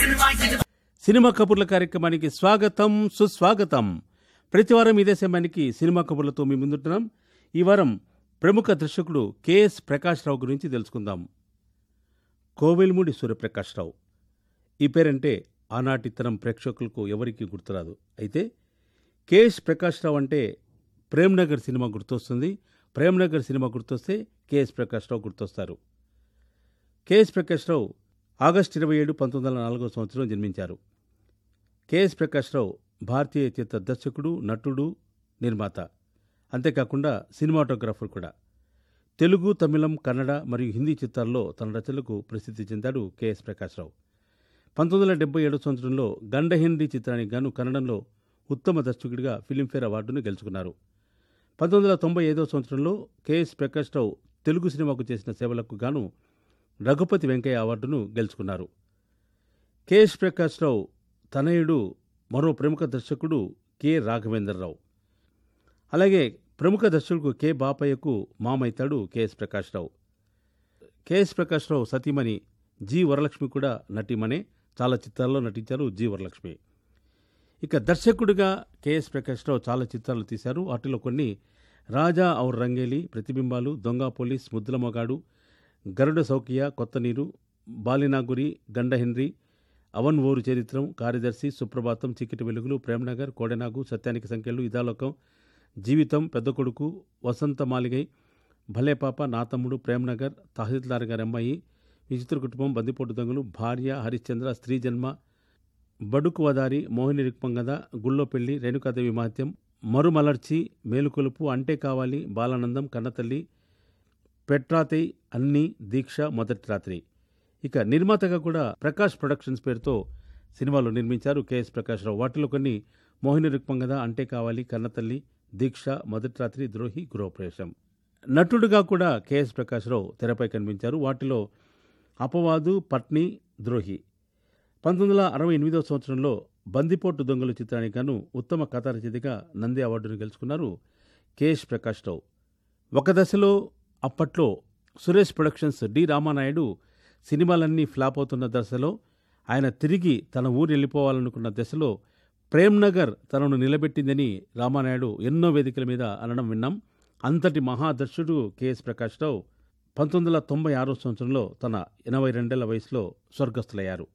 cinema కబుర్ల కార్యక్రమానికి స్వాగతం సుస్వాగతం ప్రతివారం ఇదే సమయానికి సినిమా కబుర్లతో మీ ముందుంటున్నాం ఈ వారం ప్రముఖ దర్శకుడు కెఎస్ ప్రకాశ్రావు గురించి తెలుసుకుందాం కోవెల్మూడి సూర్యప్రకాశ్రావు ఈ పేరంటే ఆనాటి తరం ప్రేక్షకులకు ఎవరికీ గుర్తురాదు అయితే కెఎస్ ప్రకాశ్రావు అంటే ప్రేమ్నగర్ సినిమా గుర్తొస్తుంది ప్రేమ్నగర్ సినిమా గుర్తొస్తే కెఎస్ ప్రకాశ్రావు గుర్తొస్తారు కెఎస్ ప్రకాశ్రావు ఆగస్టు ఇరవై ఏడు పంతొమ్మిది వందల నాలుగో సంవత్సరం జన్మించారు కెఎస్ ప్రకాశ్రావు భారతీయ చిత్ర దర్శకుడు నటుడు నిర్మాత అంతేకాకుండా సినిమాటోగ్రాఫర్ కూడా తెలుగు తమిళం కన్నడ మరియు హిందీ చిత్రాల్లో తన రచనలకు ప్రసిద్ధి చెందాడు కెఎస్ ప్రకాశ్రావు పంతొమ్మిది వందల డెబ్బై ఏడో సంవత్సరంలో గండ హెన్రీ చిత్రానికి గాను కన్నడంలో ఉత్తమ దర్శకుడిగా ఫిలింఫేర్ అవార్డును గెలుచుకున్నారు పంతొమ్మిది వందల తొంభై ఐదో సంవత్సరంలో కెఎస్ ప్రకాశ్రావు తెలుగు సినిమాకు చేసిన సేవలకు గాను రఘుపతి వెంకయ్య అవార్డును గెలుచుకున్నారు కెఎస్ ప్రకాశ్రావు తనయుడు మరో ప్రముఖ దర్శకుడు కె రాఘవేంద్రరావు అలాగే ప్రముఖ దర్శకుడు కె బాపయ్యకు మామైతాడు కెఎస్ ప్రకాశ్రావు కెఎస్ ప్రకాశ్రావు సతీమణి జి వరలక్ష్మి కూడా నటీమణే చాలా చిత్రాల్లో నటించారు జి వరలక్ష్మి ఇక దర్శకుడిగా కెఎస్ ప్రకాశ్రావు చాలా చిత్రాలు తీశారు వాటిలో కొన్ని రాజా ఔర్ రంగేలి ప్రతిబింబాలు దొంగ పోలీస్ ముద్దుల మొగాడు గరుడ సౌకియ కొత్త నీరు బాలినాగురి గండ హెన్రీ అవన్ ఓరు చరిత్రం కార్యదర్శి సుప్రభాతం చికిటి వెలుగులు ప్రేమనగర్ కోడెనాగు సత్యానికి సంఖ్యలు ఇదాలోకం జీవితం పెద్ద కొడుకు వసంత మాలిగై భలే పాప నా తమ్ముడు ప్రేమనగర్ తహసీల్దార్ గారి అమ్మాయి విచిత్ర కుటుంబం బందిపోటు దొంగలు భార్య హరిశ్చంద్ర స్త్రీ జన్మ బడుకు వదారి మోహిని రుక్మంగద గుళ్ళో పెళ్లి రేణుకాదేవి మహత్యం మరుమలర్చి మేలుకొలుపు అంటే కావాలి బాలానందం కన్నతల్లి పెట్రాతై అన్ని దీక్ష మొదటి రాత్రి ఇక నిర్మాతగా కూడా ప్రకాష్ ప్రొడక్షన్స్ పేరుతో సినిమాలు నిర్మించారు కెఎస్ ప్రకాశ్రావు వాటిలో కొన్ని మోహిని రుక్మంగద అంటే కావాలి కన్నతల్లి దీక్ష మొదటి రాత్రి ద్రోహి గృహప్రవేశం నటుడుగా కూడా కెఎస్ ప్రకాశ్రావు తెరపై కనిపించారు వాటిలో అపవాదు పట్ని ద్రోహి పంతొమ్మిది వందల అరవై ఎనిమిదో సంవత్సరంలో బందిపోటు దొంగలు చిత్రానికి గాను ఉత్తమ కథా రచయితగా నంది అవార్డును గెలుచుకున్నారు కెఎస్ ప్రకాశ్రావు ఒక దశలో అప్పట్లో సురేష్ ప్రొడక్షన్స్ డి రామానాయుడు సినిమాలన్నీ ఫ్లాప్ అవుతున్న దశలో ఆయన తిరిగి తన ఊరు వెళ్ళిపోవాలనుకున్న దశలో ప్రేమ్నగర్ తనను నిలబెట్టిందని రామానాయుడు ఎన్నో వేదికల మీద అనడం విన్నాం అంతటి మహాదర్శుడు కెఎస్ ప్రకాశ్రావు పంతొమ్మిది వందల తొంభై ఆరో సంవత్సరంలో తన ఎనభై రెండేళ్ల వయసులో స్వర్గస్థులయ్యారు